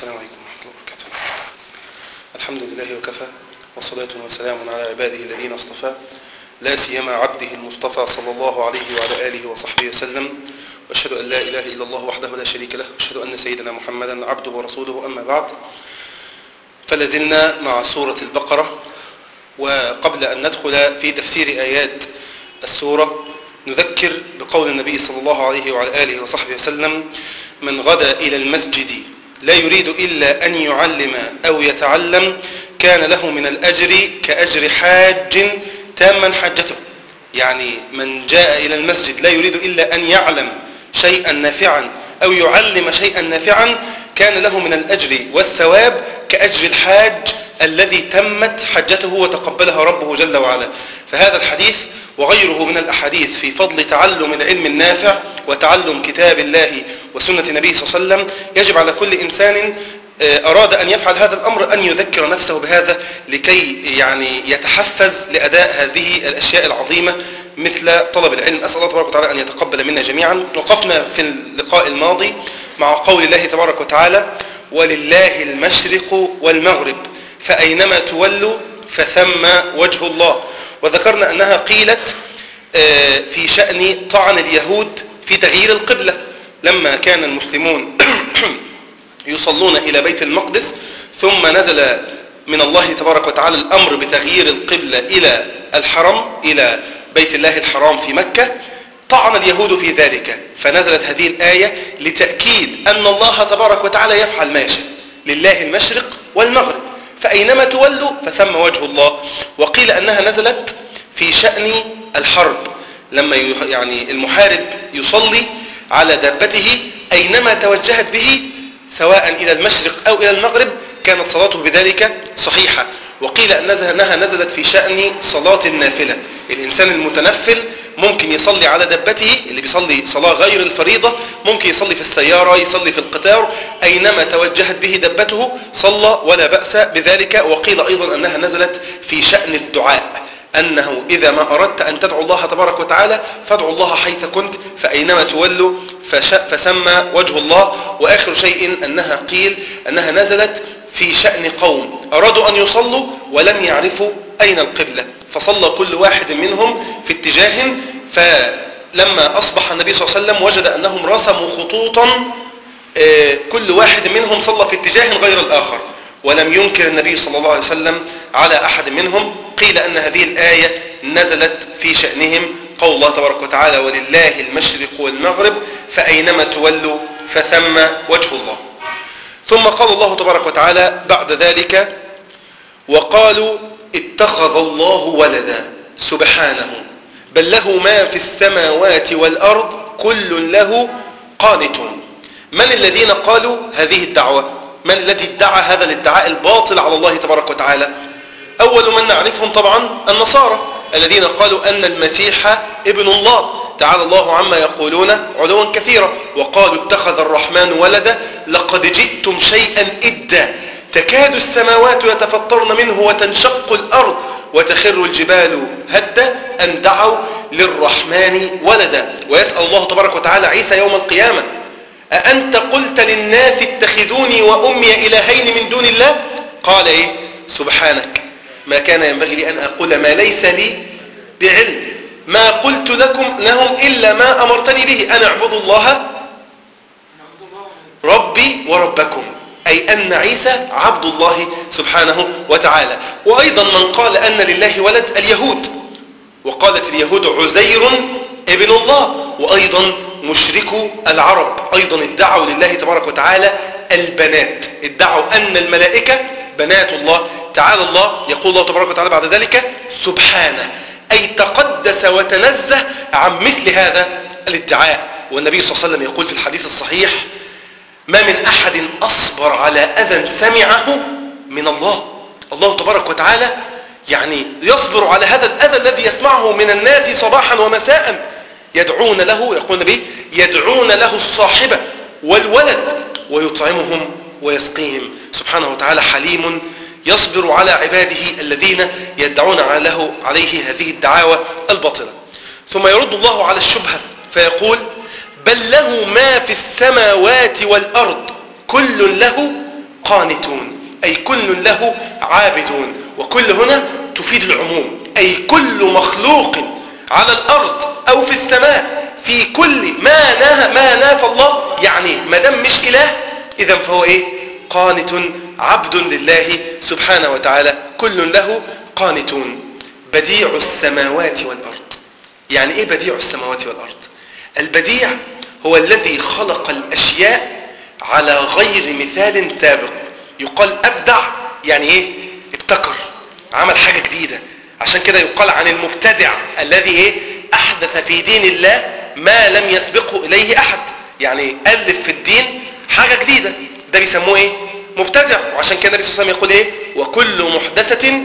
السلام عليكم ورحمة الله وبركاته الحمد لله وكفى وصلاة وسلام على عباده الذين اصطفى لا سيما عبده المصطفى صلى الله عليه وعلى آله وصحبه وسلم وأشهد أن لا إله إلا الله وحده لا شريك له وأشهد أن سيدنا محمدا عبده ورسوله أما بعد فلازلنا مع سورة البقرة وقبل أن ندخل في تفسير آيات السورة نذكر بقول النبي صلى الله عليه وعلى آله وصحبه وسلم من غدا إلى المسجد لا يريد إلا أن يعلم أو يتعلم كان له من الأجر كأجر حاج تاما حجته يعني من جاء إلى المسجد لا يريد إلا أن يعلم شيئا نافعا أو يعلم شيئا نافعا كان له من الأجر والثواب كأجر الحاج الذي تمت حجته وتقبلها ربه جل وعلا فهذا الحديث وغيره من الأحاديث في فضل تعلم العلم النافع وتعلم كتاب الله وسنة النبي صلى الله عليه وسلم يجب على كل إنسان أراد أن يفعل هذا الأمر أن يذكر نفسه بهذا لكي يعني يتحفز لأداء هذه الأشياء العظيمة مثل طلب العلم أسأل الله تبارك وتعالى أن يتقبل منا جميعا وقفنا في اللقاء الماضي مع قول الله تبارك وتعالى ولله المشرق والمغرب فأينما تولوا فثم وجه الله وذكرنا أنها قيلت في شأن طعن اليهود في تغيير القبلة لما كان المسلمون يصلون إلى بيت المقدس ثم نزل من الله تبارك وتعالى الأمر بتغيير القبلة إلى الحرم إلى بيت الله الحرام في مكة طعن اليهود في ذلك فنزلت هذه الآية لتأكيد أن الله تبارك وتعالى يفعل ما يشاء لله المشرق والمغرب فأينما تولوا فثم وجه الله وقيل أنها نزلت في شأن الحرب لما يعني المحارب يصلي على دابته أينما توجهت به سواء إلى المشرق أو إلى المغرب كانت صلاته بذلك صحيحة وقيل أنها نزلت في شأن صلاة النافلة الإنسان المتنفل ممكن يصلي على دبته اللي بيصلي صلاة غير الفريضة ممكن يصلي في السيارة يصلي في القطار أينما توجهت به دبته صلى ولا بأس بذلك وقيل أيضا أنها نزلت في شأن الدعاء أنه إذا ما أردت أن تدعو الله تبارك وتعالى فادعو الله حيث كنت فأينما تولوا فسمى وجه الله وآخر شيء أنها قيل أنها نزلت في شأن قوم أرادوا أن يصلوا ولم يعرفوا أين القبلة فصلى كل واحد منهم في اتجاه فلما أصبح النبي صلى الله عليه وسلم وجد أنهم رسموا خطوطا كل واحد منهم صلى في اتجاه غير الآخر ولم ينكر النبي صلى الله عليه وسلم على أحد منهم قيل أن هذه الآية نزلت في شأنهم قول الله تبارك وتعالى ولله المشرق والمغرب فأينما تولوا فثم وجه الله ثم قال الله تبارك وتعالى بعد ذلك وقالوا اتخذ الله ولدا سبحانه بل له ما في السماوات والأرض كل له قانتون من الذين قالوا هذه الدعوة من الذي ادعى هذا الادعاء الباطل على الله تبارك وتعالى أول من نعرفهم طبعا النصارى الذين قالوا أن المسيح ابن الله تعالى الله عما يقولون علوا كثيرا وقالوا اتخذ الرحمن ولدا لقد جئتم شيئا إدا تكاد السماوات يتفطرن منه وتنشق الأرض وتخر الجبال هدا أن دعوا للرحمن ولدا ويسأل الله تبارك وتعالى عيسى يوم القيامة أأنت قلت للناس اتخذوني وأمي إلهين من دون الله قال إيه سبحانك ما كان ينبغي لي أن أقول ما ليس لي بعلم ما قلت لكم لهم إلا ما أمرتني به أن اعبدوا الله ربي وربكم أي أن عيسى عبد الله سبحانه وتعالى وأيضا من قال أن لله ولد اليهود وقالت اليهود عزير ابن الله وأيضا مشركو العرب أيضا ادعوا لله تبارك وتعالى البنات ادعوا أن الملائكة بنات الله تعالى الله يقول الله تبارك وتعالى بعد ذلك سبحانه أي تقدس وتنزه عن مثل هذا الادعاء والنبي صلى الله عليه وسلم يقول في الحديث الصحيح ما من أحد أصبر على أذى سمعه من الله الله تبارك وتعالى يعني يصبر على هذا الأذى الذي يسمعه من الناس صباحا ومساء يدعون له يقول النبي يدعون له الصاحبة والولد ويطعمهم ويسقيهم سبحانه وتعالى حليم يصبر على عباده الذين يدعون له عليه هذه الدعاوى الباطلة ثم يرد الله على الشبهة فيقول بل له ما في السماوات والأرض كل له قانتون أي كل له عابدون وكل هنا تفيد العموم أي كل مخلوق على الأرض أو في السماء في كل ما نهى ما نافى الله يعني ما دام مش إله إذا فهو إيه قانت عبد لله سبحانه وتعالى كل له قانتون بديع السماوات والأرض يعني إيه بديع السماوات والأرض البديع هو الذي خلق الأشياء على غير مثال سابق يقال أبدع يعني إيه ابتكر عمل حاجة جديدة عشان كده يقال عن المبتدع الذي إيه أحدث في دين الله ما لم يسبقه إليه أحد يعني ألف في الدين حاجة جديدة ده بيسموه إيه مبتدع وعشان كده النبي صلى الله عليه وسلم يقول إيه وكل محدثة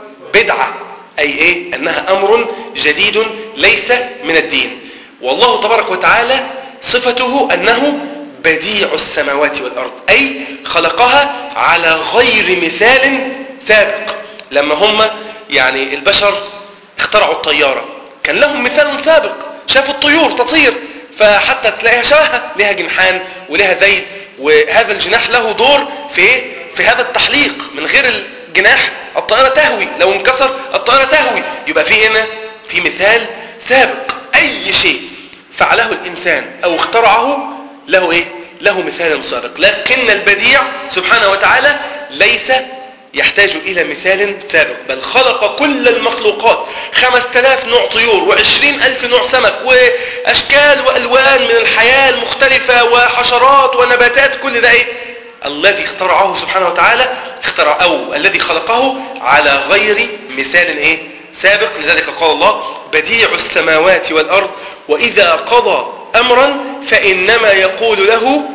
بدعة أي إيه أنها أمر جديد ليس من الدين والله تبارك وتعالى صفته أنه بديع السماوات والأرض أي خلقها على غير مثال سابق لما هم يعني البشر اخترعوا الطيارة كان لهم مثال سابق شافوا الطيور تطير فحتى تلاقيها شبهها لها جنحان ولها ذيل وهذا الجناح له دور في في هذا التحليق من غير الجناح الطائرة تهوي لو انكسر الطائرة تهوي يبقى في هنا في مثال سابق أي شيء فعله الإنسان أو اخترعه له إيه؟ له مثال سابق لكن البديع سبحانه وتعالى ليس يحتاج إلى مثال سابق بل خلق كل المخلوقات خمس تلاف نوع طيور وعشرين ألف نوع سمك وأشكال وألوان من الحياة المختلفة وحشرات ونباتات كل ده إيه؟ الذي اخترعه سبحانه وتعالى اخترع أو الذي خلقه على غير مثال إيه؟ سابق لذلك قال الله بديع السماوات والأرض وإذا قضى أمرا فإنما يقول له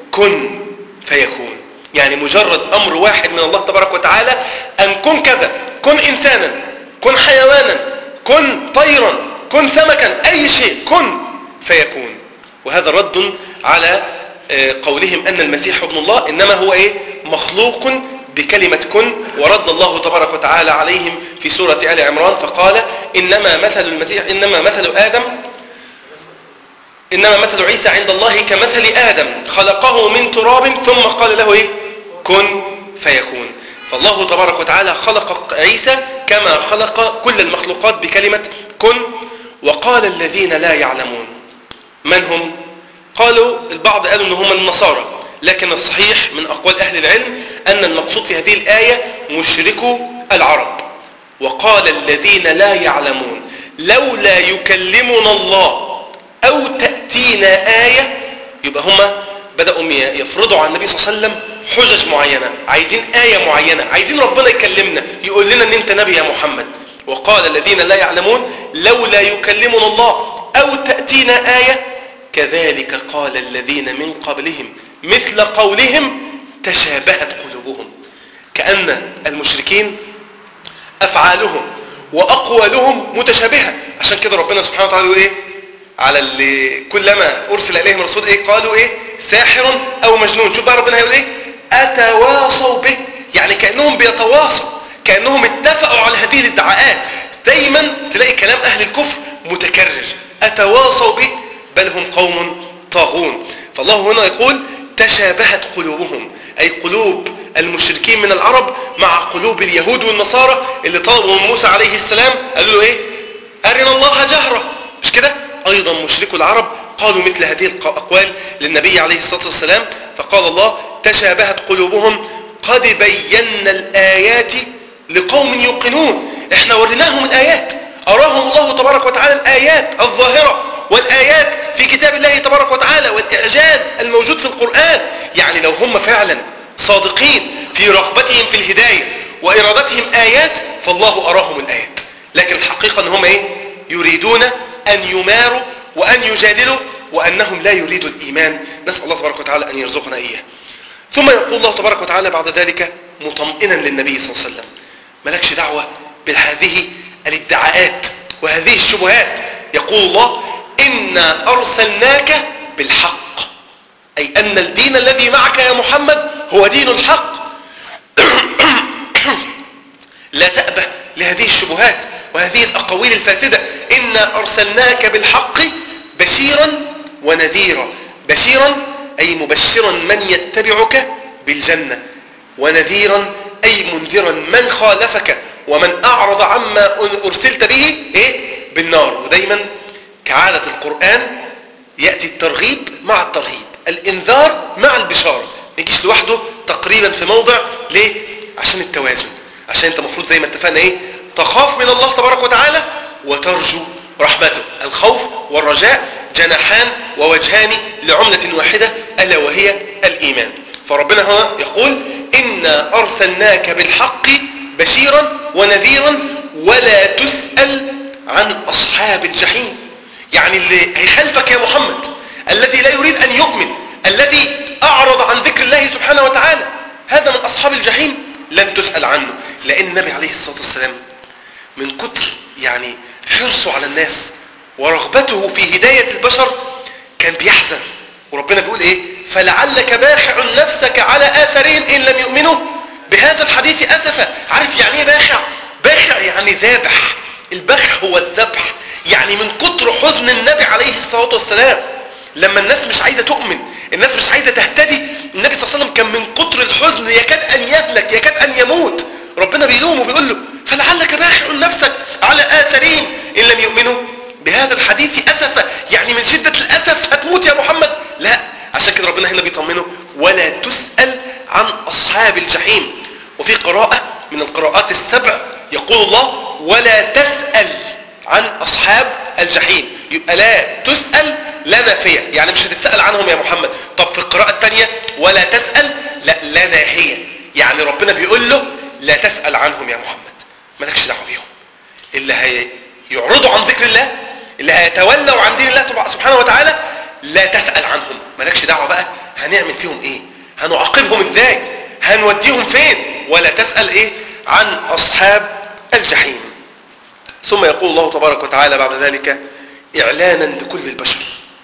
كن فيكون يعني مجرد أمر واحد من الله تبارك وتعالى أن كن كذا كن إنسانا كن حيوانا كن طيرا كن سمكا أي شيء كن فيكون وهذا رد على قولهم أن المسيح ابن الله إنما هو إيه مخلوق بكلمة كن ورد الله تبارك وتعالى عليهم في سورة آل عمران فقال إنما مثل المسيح إنما مثل آدم إنما مثل عيسى عند الله كمثل آدم خلقه من تراب ثم قال له إيه كن فيكون فالله تبارك وتعالى خلق عيسى كما خلق كل المخلوقات بكلمة كن وقال الذين لا يعلمون من هم قالوا البعض قالوا ان هم النصارى لكن الصحيح من اقوال اهل العلم ان المقصود في هذه الايه مشركو العرب وقال الذين لا يعلمون لولا يكلمنا الله او تاتينا ايه يبقى هم بداوا يفرضوا على النبي صلى الله عليه وسلم حجج معينه عايزين ايه معينه عايزين ربنا يكلمنا يقول لنا ان انت نبي يا محمد وقال الذين لا يعلمون لولا يكلمنا الله او تاتينا ايه كذلك قال الذين من قبلهم مثل قولهم تشابهت قلوبهم كأن المشركين أفعالهم وأقوالهم متشابهة عشان كده ربنا سبحانه وتعالى يقول إيه على اللي كلما أرسل إليهم رسول إيه قالوا إيه ساحر أو مجنون شوف بقى ربنا هيقول إيه أتواصوا به يعني كأنهم بيتواصوا كأنهم اتفقوا على هذه الادعاءات دايما تلاقي كلام أهل الكفر متكرر أتواصوا به بل هم قوم طاغون فالله هنا يقول تشابهت قلوبهم أي قلوب المشركين من العرب مع قلوب اليهود والنصارى اللي طلبوا من موسى عليه السلام قالوا له ايه أرنا الله جهرة مش كده أيضا مشركو العرب قالوا مثل هذه الأقوال للنبي عليه الصلاة والسلام فقال الله تشابهت قلوبهم قد بينا الآيات لقوم يوقنون احنا وريناهم الآيات أراهم الله تبارك وتعالى الآيات الظاهرة والآيات في كتاب الله تبارك وتعالى والإعجاز الموجود في القرآن يعني لو هم فعلا صادقين في رغبتهم في الهداية وإرادتهم آيات فالله أراهم الآيات لكن الحقيقة أن هم إيه؟ يريدون أن يماروا وأن يجادلوا وأنهم لا يريدوا الإيمان نسأل الله تبارك وتعالى أن يرزقنا إياه ثم يقول الله تبارك وتعالى بعد ذلك مطمئنا للنبي صلى الله عليه وسلم ملكش دعوة بهذه الادعاءات وهذه الشبهات يقول الله إنا أرسلناك بالحق أي أن الدين الذي معك يا محمد هو دين الحق لا تأبه لهذه الشبهات وهذه الأقاويل الفاسدة إنا أرسلناك بالحق بشيرا ونذيرا بشيرا أي مبشرا من يتبعك بالجنة ونذيرا أي منذرا من خالفك ومن أعرض عما أرسلت به إيه؟ بالنار ودايما كعادة القرآن يأتي الترغيب مع الترهيب الإنذار مع البشارة ما يجيش لوحده تقريبا في موضع ليه؟ عشان التوازن عشان انت المفروض زي ما اتفقنا ايه تخاف من الله تبارك وتعالى وترجو رحمته الخوف والرجاء جناحان ووجهان لعملة واحدة ألا وهي الإيمان فربنا هنا يقول إنا أرسلناك بالحق بشيرا ونذيرا ولا تسأل عن أصحاب الجحيم يعني اللي هيخالفك يا محمد الذي لا يريد أن يؤمن الذي أعرض عن ذكر الله سبحانه وتعالى هذا من أصحاب الجحيم لن تسأل عنه لأن النبي عليه الصلاة والسلام من كتر يعني حرصه على الناس ورغبته في هداية البشر كان بيحزن وربنا بيقول ايه فلعلك باخع نفسك على آثارهم إن لم يؤمنوا بهذا الحديث أسفا عارف يعني ايه باخع باخع يعني ذابح البخع هو الذبح يعني من كتر حزن النبي عليه الصلاة والسلام لما الناس مش عايزة تؤمن الناس مش عايزة تهتدي النبي صلى الله عليه وسلم كان من كتر الحزن يكاد أن يهلك يكاد أن يموت ربنا بيلومه بيقول له فلعلك باخع نفسك على آثارهم إن لم يؤمنوا بهذا الحديث أسفا يعني من شدة الأسف هتموت يا محمد لا عشان كده ربنا هنا بيطمنه ولا تسأل عن أصحاب الجحيم وفي قراءة من القراءات السبع يقول الله ولا تسأل عن أصحاب الجحيم يبقى لا تسأل لا نافية يعني مش هتتسأل عنهم يا محمد طب في القراءة الثانية ولا تسأل لا لا ناهية يعني ربنا بيقول له لا تسأل عنهم يا محمد مالكش دعوة بيهم اللي هيعرضوا عن ذكر الله اللي هيتولوا عن دين الله سبحانه وتعالى لا تسأل عنهم مالكش دعوة بقى هنعمل فيهم ايه هنعاقبهم ازاي هنوديهم فين ولا تسأل ايه عن أصحاب الجحيم ثم يقول الله تبارك وتعالى بعد ذلك إعلانا لكل البشر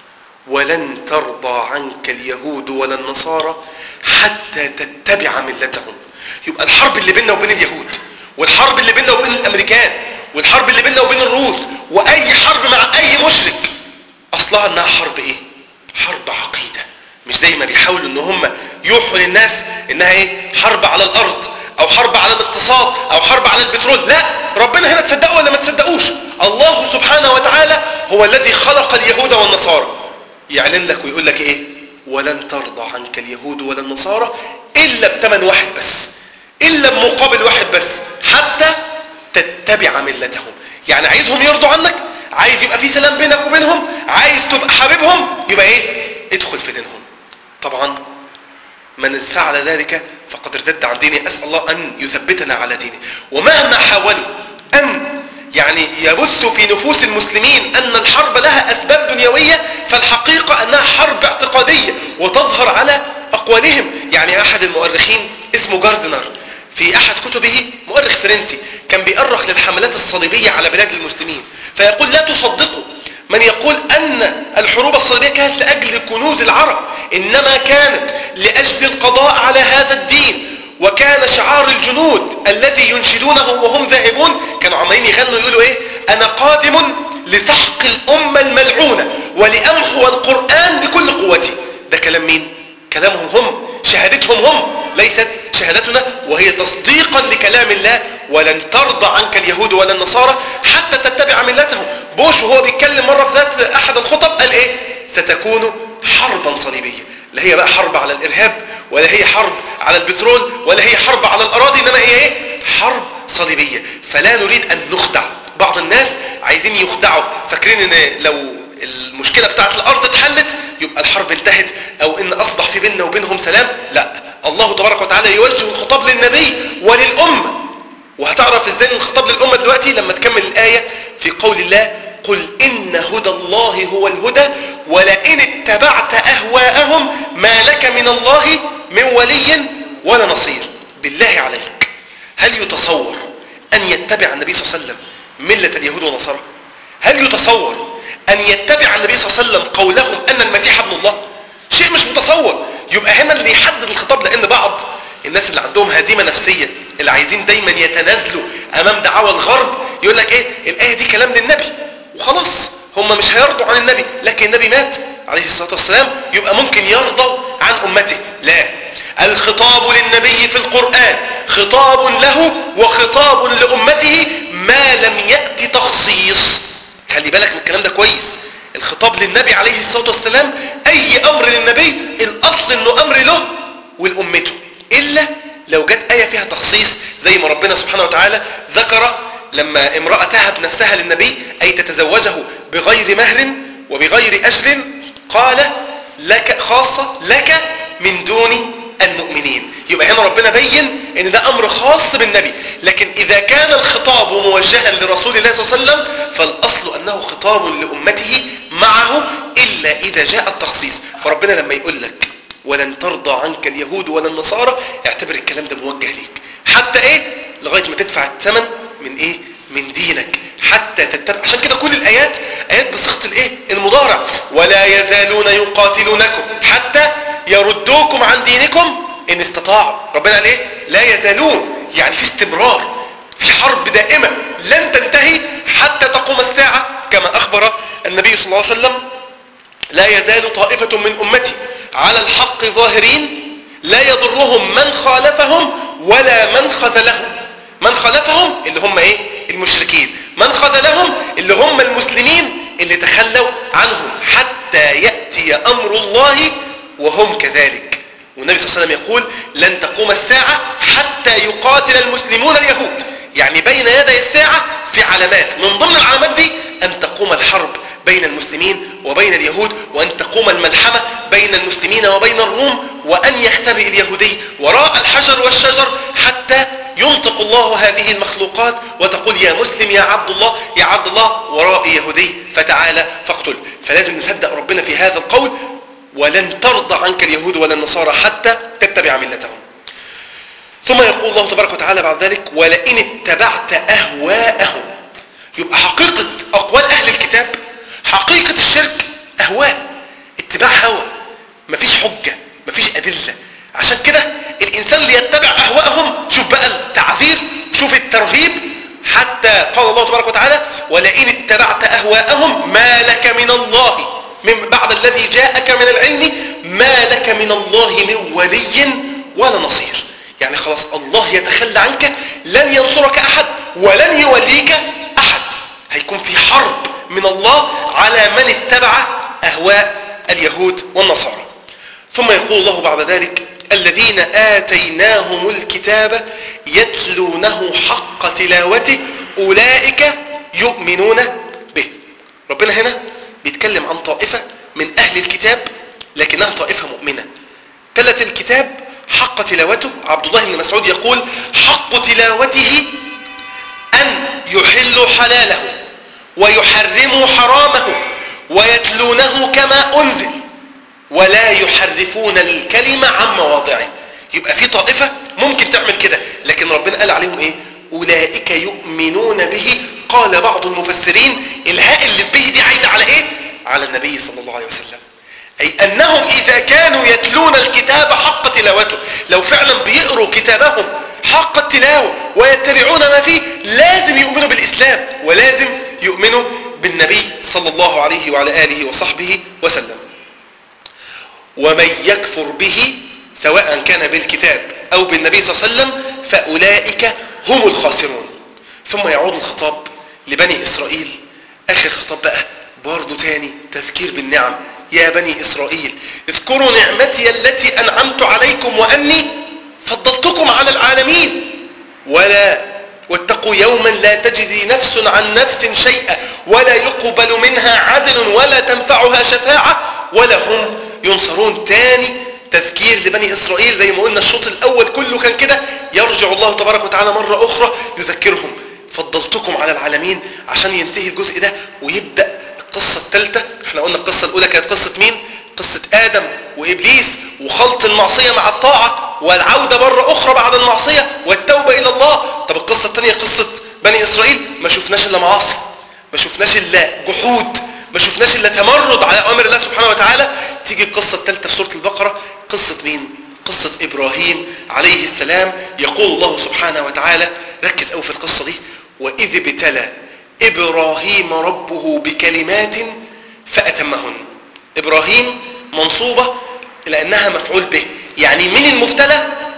ولن ترضى عنك اليهود ولا النصارى حتى تتبع ملتهم يبقى الحرب اللي بيننا وبين اليهود والحرب اللي بيننا وبين الأمريكان والحرب اللي بيننا وبين الروس وأي حرب مع أي مشرك أصلها أنها حرب إيه؟ حرب عقيدة مش دايما بيحاولوا ان هم يوحوا للناس انها ايه حرب على الارض او حرب على الاقتصاد او حرب على البترول لا ربنا هنا تصدقوا ولا ما تصدقوش الله سبحانه وتعالى هو الذي خلق اليهود والنصارى يعلن لك ويقول لك ايه ولن ترضى عنك اليهود ولا النصارى الا بثمن واحد بس الا بمقابل واحد بس حتى تتبع ملتهم يعني عايزهم يرضوا عنك عايز يبقى في سلام بينك وبينهم عايز تبقى حبيبهم يبقى ايه ادخل في دينهم طبعا من فعل ذلك فقد ارتد عن دينه أسأل الله أن يثبتنا على دينه ومهما حاولوا أن يعني يبثوا في نفوس المسلمين أن الحرب لها أسباب دنيوية فالحقيقة أنها حرب اعتقادية وتظهر على أقوالهم يعني أحد المؤرخين اسمه جاردنر في أحد كتبه مؤرخ فرنسي كان بيأرخ للحملات الصليبية على بلاد المسلمين فيقول لا تصدقوا من يقول أن الحروب الصليبية كانت لأجل كنوز العرب إنما كانت لأجل القضاء على هذا الدين وكان شعار الجنود الذي ينشدونه وهم ذاهبون كانوا عمالين يغنوا يقولوا ايه انا قادم لسحق الامة الملعونة ولأمحو القرآن بكل قوتي ده كلام مين كلامهم هم شهادتهم هم ليست شهادتنا وهي تصديقا لكلام الله ولن ترضى عنك اليهود ولا النصارى حتى تتبع ملتهم بوش وهو بيتكلم مرة في ذات احد الخطب قال ايه ستكون حربا صليبية لا هي بقى حرب على الارهاب ولا هي حرب على البترول ولا هي حرب على الاراضي انما هي ايه حرب صليبية فلا نريد ان نخدع بعض الناس عايزين يخدعوا فاكرين ان لو المشكلة بتاعت الارض اتحلت يبقى الحرب انتهت او ان اصبح في بيننا وبينهم سلام لا الله تبارك وتعالى يوجه الخطاب للنبي وللأمة وهتعرف ازاي الخطاب للأمة دلوقتي لما تكمل الآية في قول الله قل إن هدى الله هو الهدى ولئن اتبعت أهواءهم ما لك من الله من ولي ولا نصير بالله عليك هل يتصور أن يتبع النبي صلى الله عليه وسلم ملة اليهود والنصارى هل يتصور أن يتبع النبي صلى الله عليه وسلم قولهم أن المسيح ابن الله شيء مش متصور يبقى هنا اللي يحدد الخطاب لأن بعض الناس اللي عندهم هزيمة نفسية اللي عايزين دايما يتنازلوا أمام دعوة الغرب يقول لك إيه الآية دي كلام للنبي وخلاص هم مش هيرضوا عن النبي لكن النبي مات عليه الصلاة والسلام يبقى ممكن يرضوا عن أمته لا الخطاب للنبي في القرآن خطاب له وخطاب لأمته ما لم يأتي تخصيص خلي بالك من الكلام ده كويس الخطاب للنبي عليه الصلاة والسلام أي أمر للنبي الأصل أنه أمر له ولأمته إلا لو جت آية فيها تخصيص زي ما ربنا سبحانه وتعالى ذكر لما امرأة تهب نفسها للنبي أي تتزوجه بغير مهر وبغير أجر قال لك خاصة لك من دون المؤمنين يبقى هنا ربنا بين ان ده امر خاص بالنبي لكن اذا كان الخطاب موجها لرسول الله صلى الله عليه وسلم فالاصل انه خطاب لامته معه الا اذا جاء التخصيص فربنا لما يقول لك ولن ترضى عنك اليهود ولا النصارى اعتبر الكلام ده موجه ليك حتى ايه لغايه ما تدفع الثمن من ايه من دينك حتى تتبع عشان كده كل الايات ايات بصيغه الايه المضارع ولا يزالون يقاتلونكم حتى يردوكم عن دينكم ان استطاعوا ربنا قال ايه لا يزالون يعني في استمرار في حرب دائمه لن تنتهي حتى تقوم الساعه كما اخبر النبي صلى الله عليه وسلم لا يزال طائفه من امتي على الحق ظاهرين لا يضرهم من خالفهم ولا من خذلهم من خالفهم اللي هم ايه المشركين من خذلهم اللي هم المسلمين اللي تخلوا عنهم حتى يأتي أمر الله وهم كذلك والنبي صلى الله عليه وسلم يقول لن تقوم الساعة حتى يقاتل المسلمون اليهود يعني بين يدي الساعة في علامات من ضمن العلامات دي أن تقوم الحرب بين المسلمين وبين اليهود وأن تقوم الملحمة بين المسلمين وبين الروم وأن يختبئ اليهودي وراء الحجر والشجر حتى ينطق الله هذه المخلوقات وتقول يا مسلم يا عبد الله يا عبد الله وراء يهودي فتعالى فاقتل فلازم نصدق ربنا في هذا القول ولن ترضى عنك اليهود ولا النصارى حتى تتبع ملتهم ثم يقول الله تبارك وتعالى بعد ذلك ولئن اتبعت أهواءهم يبقى حقيقة أقوال أهل الكتاب حقيقة الشرك أهواء اتباع هوى مفيش حجة مفيش أدلة عشان كده الإنسان اللي يتبع أهواءهم شوف بقى التعذير شوف الترهيب حتى قال الله تبارك وتعالى ولئن اتبعت أهواءهم ما لك من الله من بعد الذي جاءك من العلم ما لك من الله من ولي ولا نصير يعني خلاص الله يتخلى عنك لن ينصرك أحد ولن يوليك أحد هيكون في حرب من الله على من اتبع أهواء اليهود والنصارى ثم يقول الله بعد ذلك الذين آتيناهم الكتاب يتلونه حق تلاوته أولئك يؤمنون به ربنا هنا بيتكلم عن طائفة من أهل الكتاب لكنها طائفة مؤمنة تلت الكتاب حق تلاوته عبد الله بن مسعود يقول حق تلاوته أن يحلوا حلاله ويحرموا حرامه ويتلونه كما أنزل ولا يحرفون الكلمة عن مواضعه يبقى في طائفة ممكن تعمل كده لكن ربنا قال عليهم ايه أولئك يؤمنون به قال بعض المفسرين الهاء اللي في به دي عايدة على ايه على النبي صلى الله عليه وسلم أي أنهم إذا كانوا يتلون الكتاب حق تلاوته لو فعلا بيقروا كتابهم حق التلاوة ويتبعون ما فيه لازم يؤمنوا بالإسلام ولازم يؤمنوا بالنبي صلى الله عليه وعلى آله وصحبه وسلم ومن يكفر به سواء كان بالكتاب أو بالنبي صلى الله عليه وسلم فأولئك هم الخاسرون ثم يعود الخطاب لبني إسرائيل آخر خطاب بقى برضو تاني تذكير بالنعم يا بني إسرائيل اذكروا نعمتي التي أنعمت عليكم وأني فضلتكم على العالمين ولا واتقوا يوما لا تجزي نفس عن نفس شيئا ولا يقبل منها عدل ولا تنفعها شفاعة ولا هم ينصرون تاني تذكير لبني إسرائيل زي ما قلنا الشوط الأول كله كان كده يرجع الله تبارك وتعالى مرة أخرى يذكرهم فضلتكم على العالمين عشان ينتهي الجزء ده ويبدأ القصة الثالثة احنا قلنا القصة الأولى كانت قصة مين؟ قصة آدم وإبليس وخلط المعصية مع الطاعة والعودة مرة أخرى بعد المعصية والتوبة إلى الله طب القصة الثانية قصة بني إسرائيل ما شفناش إلا معاصي ما شفناش إلا جحود ما شفناش إلا تمرد على أوامر الله سبحانه وتعالى تيجي القصة الثالثة في سورة البقرة قصة مين؟ قصة إبراهيم عليه السلام يقول الله سبحانه وتعالى ركز أوي في القصة دي وإذ ابتلى إبراهيم ربه بكلمات فأتمهن إبراهيم منصوبة لأنها مفعول به يعني من المبتلى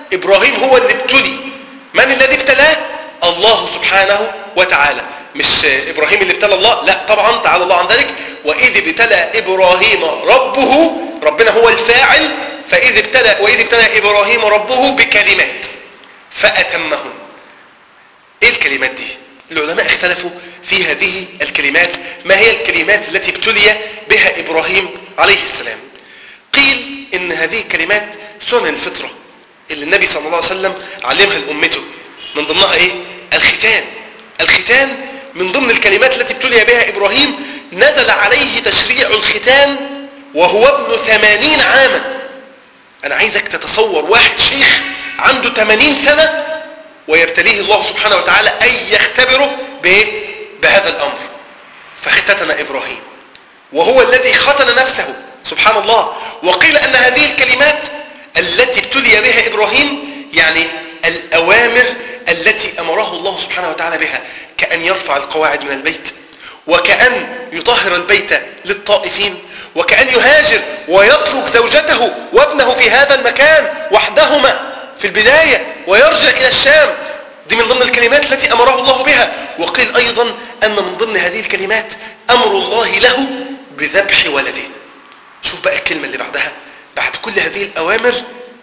ابراهيم هو اللي ابتلي من الذي ابتلاه الله سبحانه وتعالى مش ابراهيم اللي ابتلى الله لا طبعا تعالى الله عن ذلك واذ ابتلى ابراهيم ربه ربنا هو الفاعل فاذ ابتلى واذ ابتلى ابراهيم ربه بكلمات فاتمهن ايه الكلمات دي العلماء اختلفوا في هذه الكلمات ما هي الكلمات التي ابتلي بها ابراهيم عليه السلام قيل ان هذه الكلمات سنن الفطره اللي النبي صلى الله عليه وسلم علمها لامته من ضمنها ايه الختان الختان من ضمن الكلمات التي ابتلي بها ابراهيم نزل عليه تشريع الختان وهو ابن ثمانين عاما انا عايزك تتصور واحد شيخ عنده 80 سنة ويبتليه الله سبحانه وتعالى أن يختبره بإيه؟ بهذا الأمر فاختتن إبراهيم وهو الذي ختن نفسه سبحان الله وقيل أن هذه الكلمات التي ابتلي بها إبراهيم يعني الأوامر التي أمره الله سبحانه وتعالى بها كأن يرفع القواعد من البيت وكأن يطهر البيت للطائفين وكأن يهاجر ويترك زوجته وابنه في هذا المكان وحدهما في البداية ويرجع إلى الشام دي من ضمن الكلمات التي أمره الله بها وقيل أيضا أن من ضمن هذه الكلمات أمر الله له بذبح ولده شوف بقى الكلمة اللي بعدها بعد كل هذه الأوامر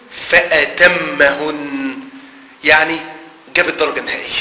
فأتمهن يعني جاب الدرجة النهائية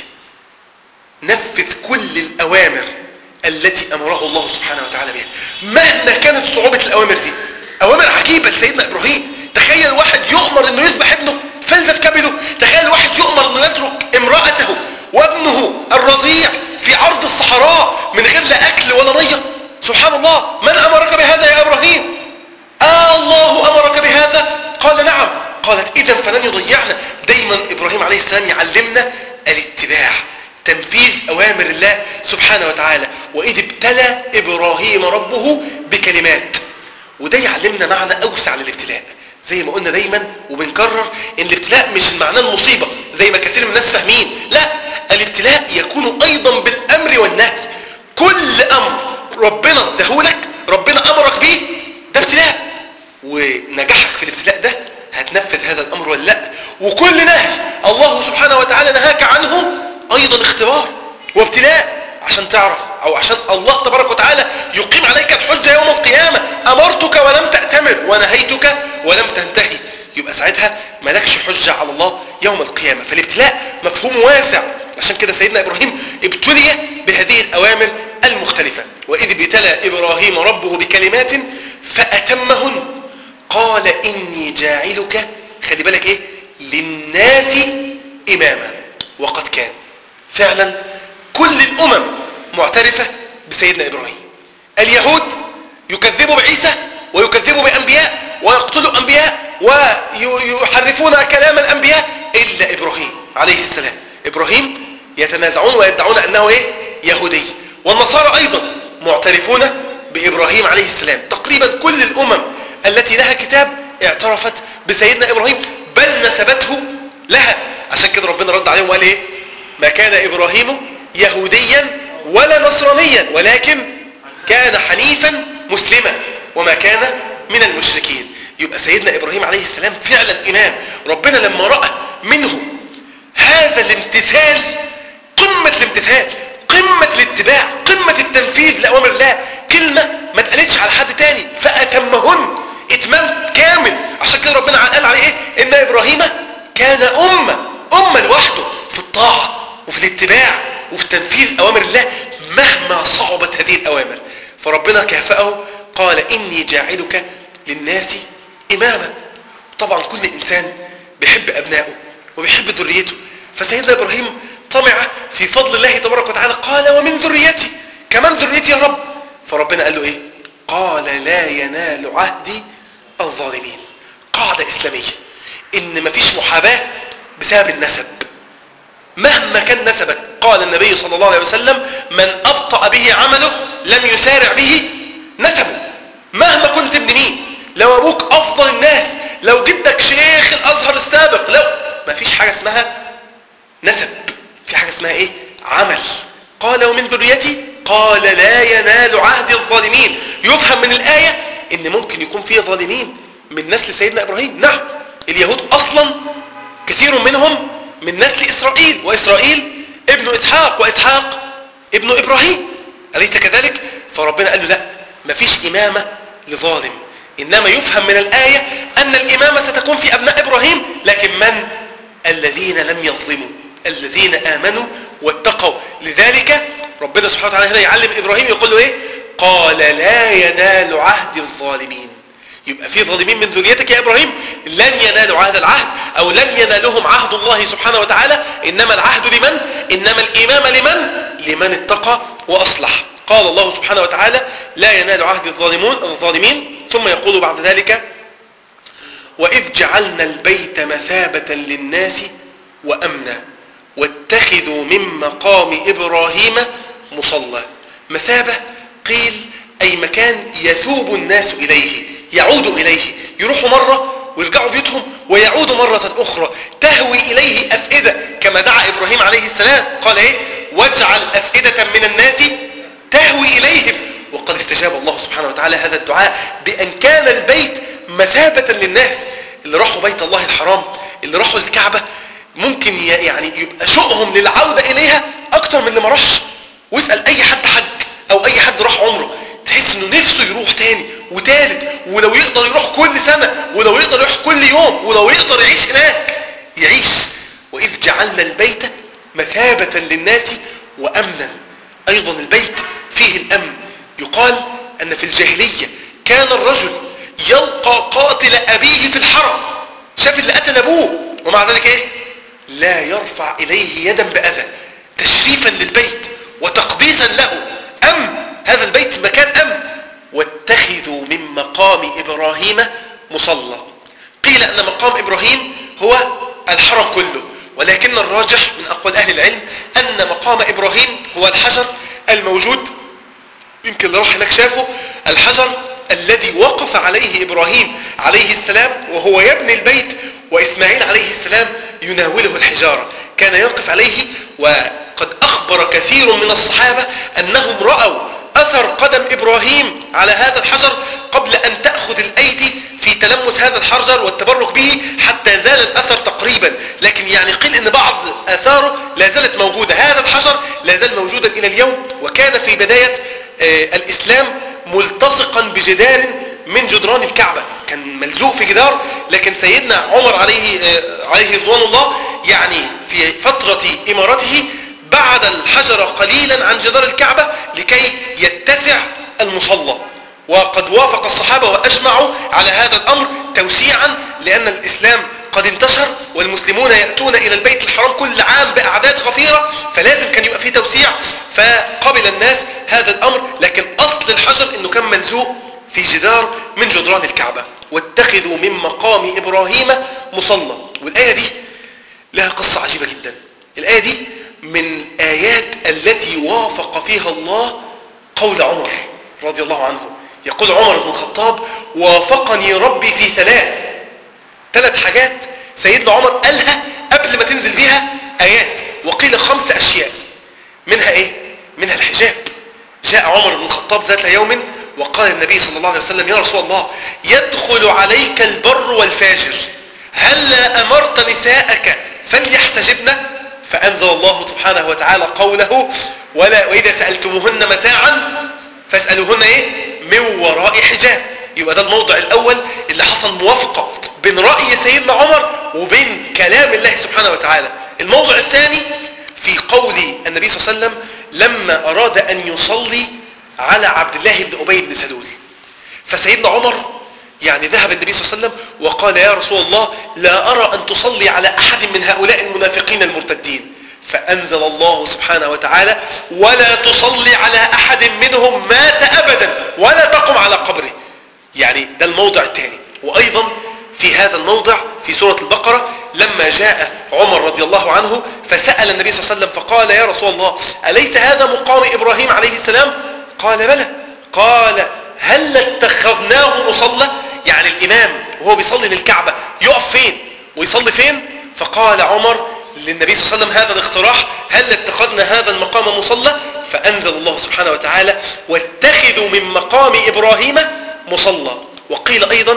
نفذ كل الأوامر التي أمره الله سبحانه وتعالى بها مهما كانت صعوبة الأوامر دي أوامر عجيبة لسيدنا إبراهيم تخيل واحد يؤمر أنه يذبح ابنه فلذة كبده تخيل واحد يؤمر أنه يترك امرأته وابنه الرضيع في عرض الصحراء من غير لا أكل ولا مية سبحان الله من أمرك بهذا يا إبراهيم آه الله أمرك بهذا قال نعم قالت إذا فلن يضيعنا دايما إبراهيم عليه السلام يعلمنا الاتباع تنفيذ أوامر الله سبحانه وتعالى وإذ ابتلى إبراهيم ربه بكلمات وده يعلمنا معنى أوسع للابتلاء زي ما قلنا دايما وبنكرر ان الابتلاء مش معناه المصيبة زي ما كثير من الناس فاهمين لا الابتلاء يكون ايضا بالامر والنهي كل امر ربنا اداهولك ربنا امرك بيه ده ابتلاء ونجاحك في الابتلاء ده هتنفذ هذا الامر ولا لا وكل نهي الله سبحانه وتعالى نهاك عنه ايضا اختبار وابتلاء عشان تعرف او عشان الله تبارك وتعالى يقيم عليك الحجة يوم القيامة امرتك ولم تأتمر ونهيتك ولم تنتهي يبقى ساعتها مالكش حجة على الله يوم القيامة فالابتلاء مفهوم واسع عشان كده سيدنا ابراهيم ابتلي بهذه الاوامر المختلفة واذ ابتلى ابراهيم ربه بكلمات فاتمهن قال اني جاعلك خلي بالك ايه للناس اماما وقد كان فعلا كل الامم معترفة بسيدنا ابراهيم اليهود يكذبوا بعيسى ويكذبوا بانبياء ويقتلوا انبياء ويحرفون كلام الانبياء الا ابراهيم عليه السلام ابراهيم يتنازعون ويدعون انه ايه يهودي والنصارى ايضا معترفون بابراهيم عليه السلام تقريبا كل الامم التي لها كتاب اعترفت بسيدنا ابراهيم بل نسبته لها عشان كده ربنا رد عليهم وقال ايه ما كان ابراهيم يهوديا ولا نصرانيا ولكن كان حنيفا مسلما وما كان من المشركين يبقى سيدنا ابراهيم عليه السلام فعلا امام ربنا لما راى منه هذا الامتثال قمه الامتثال قمه الاتباع قمه التنفيذ لاوامر الله كلمه ما اتقالتش على حد تاني فاتمهن اتمام كامل عشان كده ربنا قال عليه ايه ان ابراهيم كان امه امه لوحده في الطاعه وفي الاتباع وفي تنفيذ اوامر الله مهما صعبت هذه الاوامر فربنا كافأه قال اني جاعلك للناس اماما طبعا كل انسان بيحب ابنائه وبيحب ذريته فسيدنا ابراهيم طمع في فضل الله تبارك وتعالى قال ومن ذريتي كمان ذريتي يا رب فربنا قال له ايه قال لا ينال عهدي الظالمين قاعدة اسلامية ان مفيش محاباة بسبب النسب مهما كان نسبك قال النبي صلى الله عليه وسلم من أبطأ به عمله لم يسارع به نسبه مهما كنت ابن مين لو أبوك أفضل الناس لو جدك شيخ الأزهر السابق لو ما فيش حاجة اسمها نسب في حاجة اسمها ايه عمل قال ومن ذريتي قال لا ينال عهد الظالمين يفهم من الآية ان ممكن يكون فيه ظالمين من نسل سيدنا إبراهيم نعم اليهود أصلا كثير منهم من نسل إسرائيل وإسرائيل ابن إسحاق وإسحاق ابن إبراهيم أليس كذلك؟ فربنا قال له لا مفيش إمامة لظالم إنما يفهم من الآية أن الإمامة ستكون في أبناء إبراهيم لكن من؟ الذين لم يظلموا الذين آمنوا واتقوا لذلك ربنا سبحانه وتعالى هنا يعلم إبراهيم يقول له إيه قال لا ينال عهد الظالمين يبقى في ظالمين من ذريتك يا إبراهيم لن ينالوا عهد العهد أو لن ينالهم عهد الله سبحانه وتعالى إنما العهد لمن إنما الإمام لمن لمن اتقى وأصلح قال الله سبحانه وتعالى لا ينال عهد الظالمون الظالمين ثم يقول بعد ذلك وإذ جعلنا البيت مثابة للناس وأمنا واتخذوا من مقام إبراهيم مصلى مثابة قيل أي مكان يثوب الناس إليه يعود إليه يروحوا مرة ويرجعوا بيوتهم ويعودوا مرة أخرى تهوي إليه أفئدة كما دعا إبراهيم عليه السلام قال إيه واجعل أفئدة من الناس تهوي إليهم وقد استجاب الله سبحانه وتعالى هذا الدعاء بأن كان البيت مثابة للناس اللي راحوا بيت الله الحرام اللي راحوا الكعبة ممكن يعني يبقى شوقهم للعودة إليها أكتر من اللي ما راحش واسأل أي حد حج أو أي حد راح عمره تحس إنه نفسه يروح تاني وتالت ولو يقدر يروح كل سنة ولو يقدر يروح كل يوم ولو يقدر يعيش هناك يعيش وإذ جعلنا البيت مثابة للناس وأمنا أيضا البيت فيه الأمن يقال أن في الجاهلية كان الرجل يلقى قاتل أبيه في الحرم شاف اللي قتل أبوه ومع ذلك إيه لا يرفع إليه يدا بأذى تشريفا للبيت وتقديسا له أمن هذا البيت مكان أمن واتخذوا من مقام إبراهيم مصلى قيل أن مقام إبراهيم هو الحرم كله ولكن الراجح من أقوال أهل العلم أن مقام إبراهيم هو الحجر الموجود يمكن اللي راح هناك شافه الحجر الذي وقف عليه إبراهيم عليه السلام وهو يبني البيت وإسماعيل عليه السلام يناوله الحجارة كان يقف عليه وقد أخبر كثير من الصحابة أنهم رأوا أثر قدم إبراهيم على هذا الحجر قبل أن تأخذ الأيدي في تلمس هذا الحجر والتبرك به حتى زال الأثر تقريبا لكن يعني قيل أن بعض آثاره لا زالت موجودة هذا الحجر لا زال موجودا إلى اليوم وكان في بداية آه الإسلام ملتصقا بجدار من جدران الكعبة كان ملزوق في جدار لكن سيدنا عمر عليه آه عليه رضوان الله يعني في فترة إمارته بعد الحجر قليلا عن جدار الكعبة لكي يتسع المصلى وقد وافق الصحابة وأجمعوا على هذا الأمر توسيعا لأن الإسلام قد انتشر والمسلمون يأتون إلى البيت الحرام كل عام بأعداد غفيرة فلازم كان يبقى فيه توسيع فقبل الناس هذا الأمر لكن أصل الحجر أنه كان ملزوق في جدار من جدران الكعبة واتخذوا من مقام إبراهيم مصلى والآية دي لها قصة عجيبة جدا الآية دي من الآيات التي وافق فيها الله قول عمر رضي الله عنه يقول عمر بن الخطاب وافقني ربي في ثلاث ثلاث حاجات سيدنا عمر قالها قبل ما تنزل بها آيات وقيل خمس أشياء منها إيه؟ منها الحجاب جاء عمر بن الخطاب ذات يوم وقال النبي صلى الله عليه وسلم يا رسول الله يدخل عليك البر والفاجر هلا أمرت نساءك فليحتجبن فأنزل الله سبحانه وتعالى قوله ولا وإذا سألتموهن متاعا فاسألوهن إيه من وراء حجاب يبقى ده الموضع الأول اللي حصل موافقة بين رأي سيدنا عمر وبين كلام الله سبحانه وتعالى الموضع الثاني في قول النبي صلى الله عليه وسلم لما أراد أن يصلي على عبد الله بن أبي بن سلول فسيدنا عمر يعني ذهب النبي صلى الله عليه وسلم وقال يا رسول الله لا أرى أن تصلي على أحد من هؤلاء المنافقين المرتدين فأنزل الله سبحانه وتعالى ولا تصلي على أحد منهم مات أبدا ولا تقم على قبره يعني ده الموضع الثاني وأيضا في هذا الموضع في سورة البقرة لما جاء عمر رضي الله عنه فسأل النبي صلى الله عليه وسلم فقال يا رسول الله أليس هذا مقام إبراهيم عليه السلام قال بلى قال هل اتخذناه مصلى يعني الإمام وهو بيصلي للكعبة يقف فين ويصلي فين فقال عمر للنبي صلى الله عليه وسلم هذا الاقتراح هل اتخذنا هذا المقام مصلى فأنزل الله سبحانه وتعالى واتخذوا من مقام إبراهيم مصلى وقيل أيضا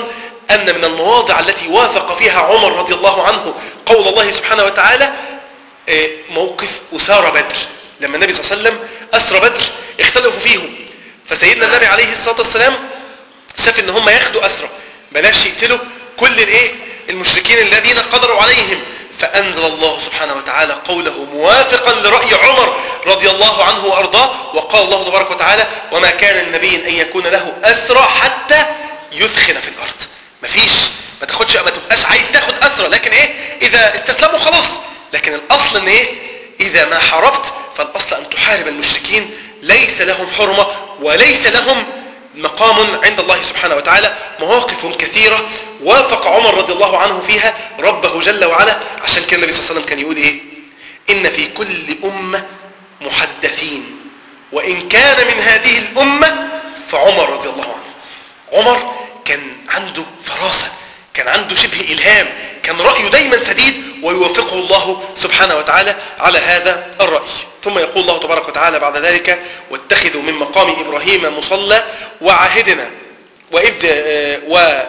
أن من المواضع التي وافق فيها عمر رضي الله عنه قول الله سبحانه وتعالى آه، موقف أسارة بدر لما النبي صلى الله عليه وسلم أسرى بدر اختلفوا فيهم فسيدنا النبي عليه الصلاة والسلام شاف ان هم ياخدوا أسرى بلاش يقتلوا كل الايه المشركين الذين قدروا عليهم فأنزل الله سبحانه وتعالى قوله موافقا لرأي عمر رضي الله عنه وأرضاه وقال الله تبارك وتعالى وما كان النبي أن يكون له أسرى حتى يثخن في الأرض مفيش ما تاخدش ما تبقاش عايز تاخد أسرى لكن ايه إذا استسلموا خلاص لكن الأصل ان ايه إذا ما حاربت فالأصل أن تحارب المشركين ليس لهم حرمة وليس لهم مقام عند الله سبحانه وتعالى مواقف كثيرة وافق عمر رضي الله عنه فيها ربه جل وعلا عشان كده النبي صلى الله عليه وسلم كان يقول ايه إن في كل أمة محدثين وإن كان من هذه الأمة فعمر رضي الله عنه عمر كان عنده فراسة كان عنده شبه إلهام كان رأيه دايما سديد ويوافقه الله سبحانه وتعالى على هذا الرأي ثم يقول الله تبارك وتعالى بعد ذلك واتخذوا من مقام إبراهيم مصلى وعهدنا وإذ و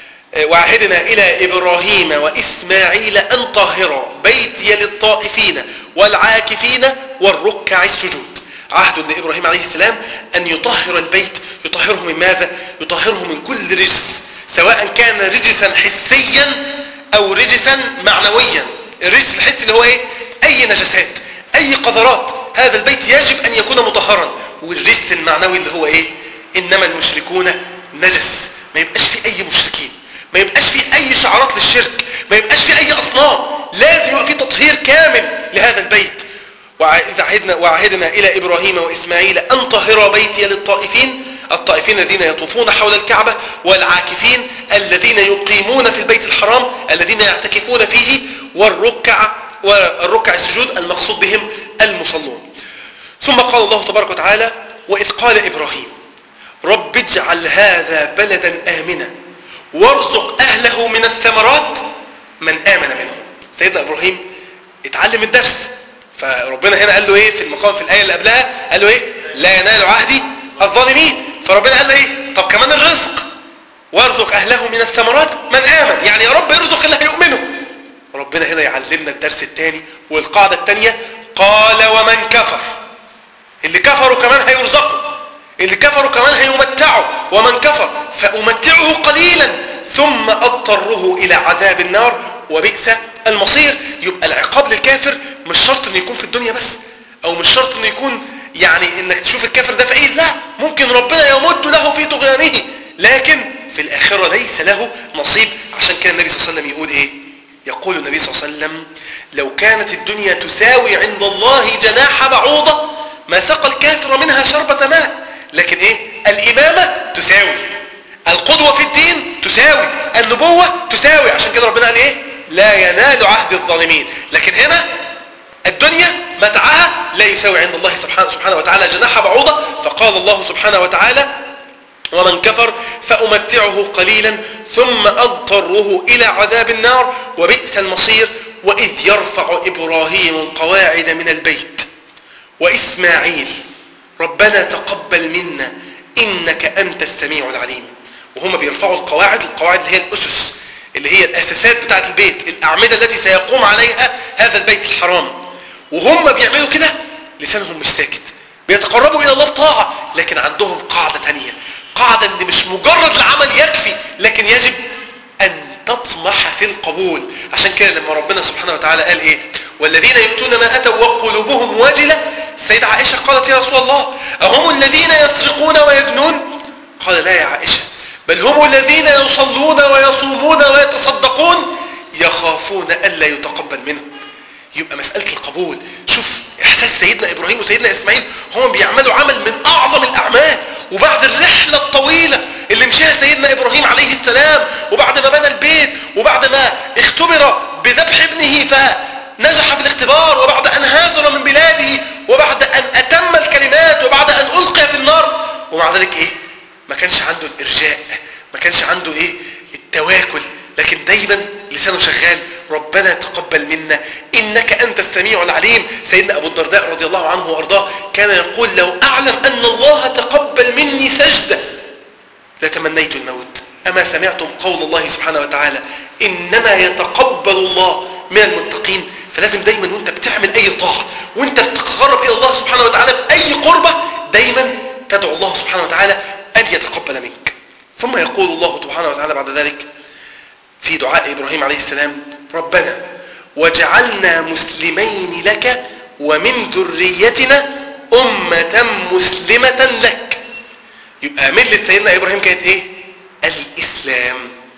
وعهدنا إلى إبراهيم وإسماعيل أن طهرا بيتي للطائفين والعاكفين والركع السجود عهد لإبراهيم عليه السلام أن يطهر البيت يطهره من ماذا؟ يطهره من كل رجس سواء كان رجسا حسيا أو رجسا معنويا الرجس الحسي اللي هو إيه؟ أي نجسات أي قذرات هذا البيت يجب أن يكون مطهرا والرجس المعنوي اللي هو إيه؟ إنما المشركون نجس ما يبقاش في أي مشركين ما يبقاش في أي شعارات للشرك ما يبقاش في أي أصنام لازم يبقى في تطهير كامل لهذا البيت وعهدنا, وعهدنا إلى إبراهيم وإسماعيل أن طهر بيتي للطائفين الطائفين الذين يطوفون حول الكعبة والعاكفين الذين يقيمون في البيت الحرام الذين يعتكفون فيه والركع والركع السجود المقصود بهم المصلون ثم قال الله تبارك وتعالى وإذ قال إبراهيم رب اجعل هذا بلدا آمنا وارزق أهله من الثمرات من آمن منهم سيدنا إبراهيم اتعلم الدرس فربنا هنا قال له ايه في المقام في الآية اللي قبلها قال له ايه لا ينال عهدي الظالمين فربنا قال له ايه طب كمان الرزق وارزق أهله من الثمرات من آمن يعني يا رب ارزق اللي هيؤمنوا ربنا هنا يعلمنا الدرس الثاني والقاعدة الثانية قال ومن كفر اللي كفروا كمان هيرزقوا اللي كفروا كمان هيمتعوا ومن كفر فأمتعه قليلا ثم أضطره إلى عذاب النار وبئس المصير يبقى العقاب للكافر مش شرط انه يكون في الدنيا بس او مش شرط انه يكون يعني انك تشوف الكافر ده فقير لا ممكن ربنا يمد له في طغيانه لكن في الآخرة ليس له نصيب عشان كده النبي صلى الله عليه وسلم يقول ايه يقول النبي صلى الله عليه وسلم لو كانت الدنيا تساوي عند الله جناح بعوضة ما سقى الكافر منها شربة ماء لكن ايه الإمامة تساوي القدوة في الدين تساوي النبوة تساوي عشان كده ربنا قال ايه لا ينال عهد الظالمين لكن هنا الدنيا متعها لا يساوي عند الله سبحانه, سبحانه وتعالى جناح بعوضة فقال الله سبحانه وتعالى ومن كفر فأمتعه قليلا ثم أضطره إلى عذاب النار وبئس المصير وإذ يرفع إبراهيم القواعد من البيت وإسماعيل ربنا تقبل منا إنك أنت السميع العليم وهم بيرفعوا القواعد القواعد اللي هي الأسس اللي هي الأساسات بتاعت البيت الأعمدة التي سيقوم عليها هذا البيت الحرام وهم بيعملوا كده لسانهم مش ساكت بيتقربوا إلى الله بطاعة لكن عندهم قاعدة تانية قاعدة ان مش مجرد العمل يكفي لكن يجب ان تطمح في القبول عشان كده لما ربنا سبحانه وتعالى قال ايه والذين يؤتون ما اتوا وقلوبهم واجلة السيدة عائشة قالت يا رسول الله أهم الذين يسرقون ويزنون قال لا يا عائشة بل هم الذين يصلون ويصومون ويتصدقون يخافون ألا يتقبل منهم يبقى مسألة القبول شوف إحساس سيدنا إبراهيم وسيدنا إسماعيل هم بيعملوا عمل من أعظم الأعمال وبعد الرحلة الطويلة اللي مشاها سيدنا إبراهيم عليه السلام وبعد ما بنى البيت وبعد ما اختبر بذبح ابنه فنجح في الاختبار وبعد أن هاجر من بلاده وبعد أن أتم الكلمات وبعد أن ألقي في النار ومع ذلك إيه ما كانش عنده الإرجاء ما كانش عنده إيه التواكل لكن دايما لسانه شغال ربنا تقبل منا إنك أنت السميع العليم سيدنا أبو الدرداء رضي الله عنه وأرضاه كان يقول لو أعلم أن الله تقبل مني سجدة لتمنيت الموت أما سمعتم قول الله سبحانه وتعالى إنما يتقبل الله من المتقين فلازم دايما وانت بتعمل أي طاعة وانت بتتقرب إلى الله سبحانه وتعالى بأي قربة دايما تدعو الله سبحانه وتعالى أن يتقبل منك ثم يقول الله سبحانه وتعالى بعد ذلك في دعاء إبراهيم عليه السلام ربنا وجعلنا مسلمين لك ومن ذريتنا أمة مسلمة لك يبقى ملة سيدنا إبراهيم كانت إيه؟ الإسلام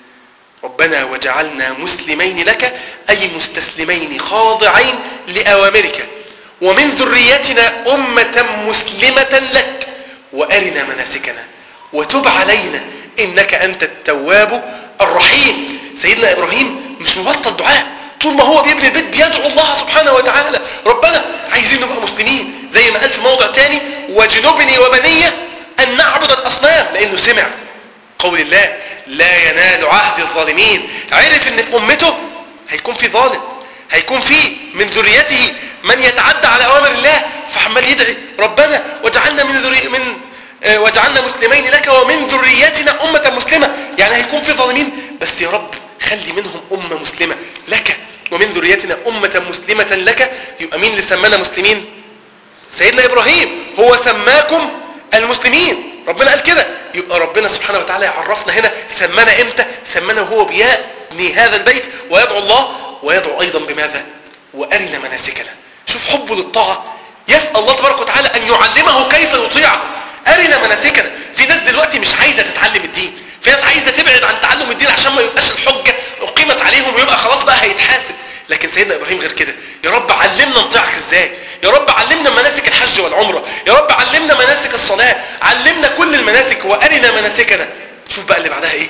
ربنا وجعلنا مسلمين لك أي مستسلمين خاضعين لأوامرك ومن ذريتنا أمة مسلمة لك وأرنا مناسكنا وتب علينا إنك أنت التواب الرحيم سيدنا إبراهيم مش مبطل دعاء طول ما هو بيبني البيت بيدعو الله سبحانه وتعالى ربنا عايزين نبقى مسلمين زي ما قال في موضع تاني وجنوبني وبني أن نعبد الأصنام لأنه سمع قول الله لا ينال عهد الظالمين عرف ان في امته هيكون في ظالم هيكون في من ذريته من يتعدى على اوامر الله فعمال يدعي ربنا وجعلنا من ذري من آه، وجعلنا مسلمين لك ومن ذريتنا امه مسلمه يعني هيكون في ظالمين بس يا رب خلي منهم امه مسلمه لك ومن ذريتنا امه مسلمه لك يبقى مين اللي سمانا مسلمين سيدنا ابراهيم هو سماكم المسلمين ربنا قال كده يبقى ربنا سبحانه وتعالى يعرفنا هنا سمانا امتى سمانا وهو بيبني هذا البيت ويدعو الله ويدعو ايضا بماذا وارنا مناسكنا شوف حبه للطاعه يسال الله تبارك وتعالى ان يعلمه كيف يطيعه ارنا مناسكنا في ناس دلوقتي مش عايزه تتعلم الدين في ناس عايزه تبعد عن تعلم الدين عشان ما يبقاش الحجه اقيمت عليهم ويبقى خلاص بقى هيتحاسب لكن سيدنا ابراهيم غير كده يا رب علمنا نطيعك ازاي يا رب علمنا مناسك الحج والعمره يا رب علمنا مناسك الصلاه علمنا كل المناسك وارنا مناسكنا شوف بقى اللي بعدها ايه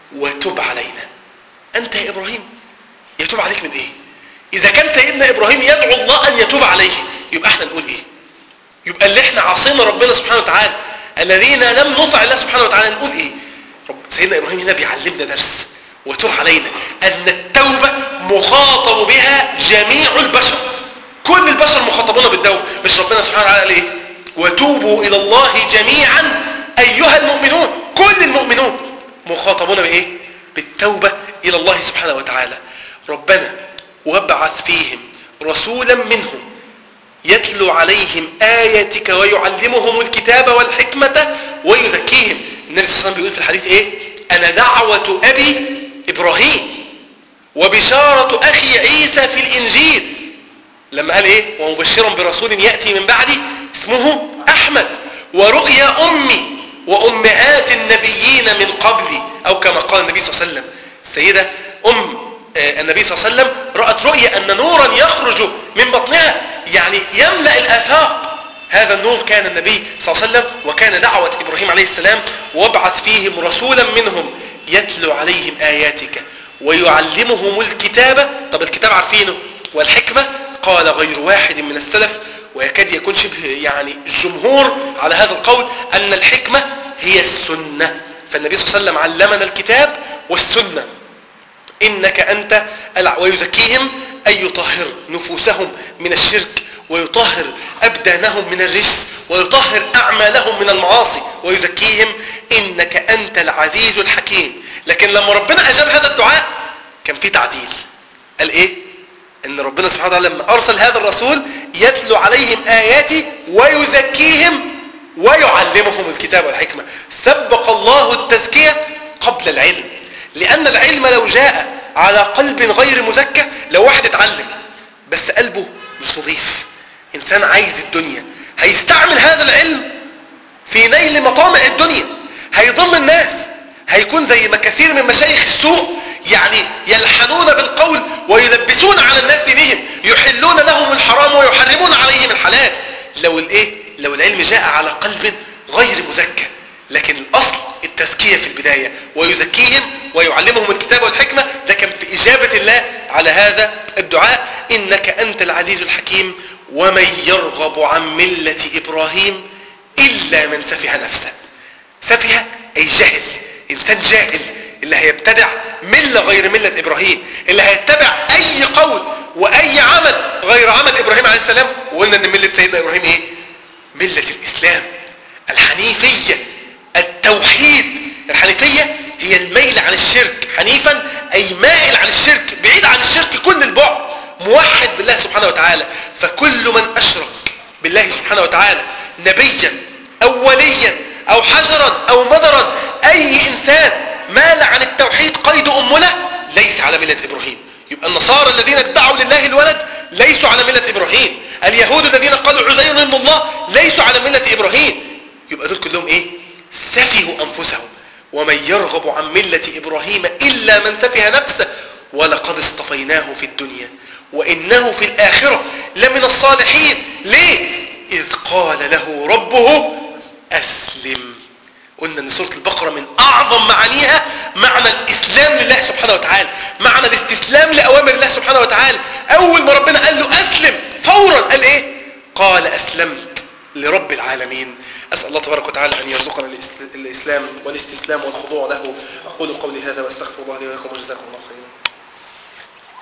وتب علينا انت يا ابراهيم يتوب عليك من ايه اذا كان سيدنا ابراهيم يدعو الله ان يتوب عليه يبقى احنا نقول ايه يبقى اللي احنا عاصينا ربنا سبحانه وتعالى الذين لم نطع الله سبحانه وتعالى نقول ايه رب سيدنا ابراهيم هنا بيعلمنا درس وتب علينا ان التوبه مخاطب بها جميع البشر كل البشر مخاطبون بالتوبه مش ربنا سبحانه وتعالى قال ايه وتوبوا الى الله جميعا ايها المؤمنون كل المؤمنون مخاطبون بايه بالتوبه الى الله سبحانه وتعالى ربنا وابعث فيهم رسولا منهم يتلو عليهم آياتك ويعلمهم الكتاب والحكمة ويزكيهم النبي صلى الله عليه وسلم بيقول في الحديث ايه انا دعوة ابي ابراهيم وبشارة اخي عيسى في الانجيل لما قال ايه ومبشرا برسول يأتي من بعدي اسمه احمد ورؤيا امي وامهات النبيين من قبلي او كما قال النبي صلى الله عليه وسلم السيدة ام آه، النبي صلى الله عليه وسلم رأت رؤيا ان نورا يخرج من بطنها يعني يملأ الافاق هذا النور كان النبي صلى الله عليه وسلم وكان دعوة ابراهيم عليه السلام وابعث فيهم رسولا منهم يتلو عليهم اياتك ويعلمهم الكتاب طب الكتاب عارفينه والحكمة قال غير واحد من السلف ويكاد يكون شبه يعني الجمهور على هذا القول ان الحكمة هي السنة فالنبي صلى الله عليه وسلم علمنا الكتاب والسنة إنك أنت الع- ويزكيهم أي يطهر نفوسهم من الشرك ويطهر أبدانهم من الرجس ويطهر أعمالهم من المعاصي ويزكيهم إنك أنت العزيز الحكيم لكن لما ربنا أجاب هذا الدعاء كان في تعديل قال إيه إن ربنا سبحانه وتعالى لما أرسل هذا الرسول يتلو عليهم آياتي ويزكيهم ويعلمهم الكتاب والحكمة سبق الله التزكية قبل العلم لأن العلم لو جاء على قلب غير مزكى لو واحد اتعلم بس قلبه مش نظيف إنسان عايز الدنيا هيستعمل هذا العلم في نيل مطامع الدنيا هيضل الناس هيكون زي ما كثير من مشايخ السوء يعني يلحنون بالقول ويلبسون على الناس دينهم يحلون لهم الحرام ويحرمون عليهم الحلال لو الايه لو العلم جاء على قلب غير مزكى لكن الاصل التزكيه في البدايه ويزكيهم ويعلمهم الكتاب والحكمه ده كان في اجابه الله على هذا الدعاء انك انت العزيز الحكيم ومن يرغب عن مله ابراهيم الا من سفه نفسه سفه اي جهل انسان جاهل اللي هيبتدع مله غير مله ابراهيم اللي هيتبع اي قول واي عمل غير عمل ابراهيم عليه السلام وقلنا ان مله سيدنا ابراهيم ايه مله الاسلام الحنيفيه التوحيد الحنيفيه هي الميل عن الشرك حنيفا أي مائل عن الشرك بعيد عن الشرك كل البعد موحد بالله سبحانه وتعالى فكل من أشرك بالله سبحانه وتعالى نبيا أو وليا أو حجرا أو مدرا أي إنسان مال عن التوحيد قيد أمنا ليس على ملة إبراهيم يبقى النصارى الذين ادعوا لله الولد ليسوا على ملة إبراهيم اليهود الذين قالوا عزير ابن الله ليسوا على ملة إبراهيم يبقى دول كلهم إيه سفهوا أنفسهم ومن يرغب عن ملة إبراهيم إلا من سفه نفسه ولقد اصطفيناه في الدنيا وإنه في الآخرة لمن الصالحين ليه إذ قال له ربه أسلم قلنا ان سورة البقرة من اعظم معانيها معنى الاسلام لله سبحانه وتعالى معنى الاستسلام لاوامر الله سبحانه وتعالى اول ما ربنا قال له اسلم فورا قال ايه قال اسلمت لرب العالمين اسال الله تبارك وتعالى ان يرزقنا الإسلام والاستسلام والخضوع له اقول قولي هذا واستغفر الله لي ولكم وجزاكم الله خيرا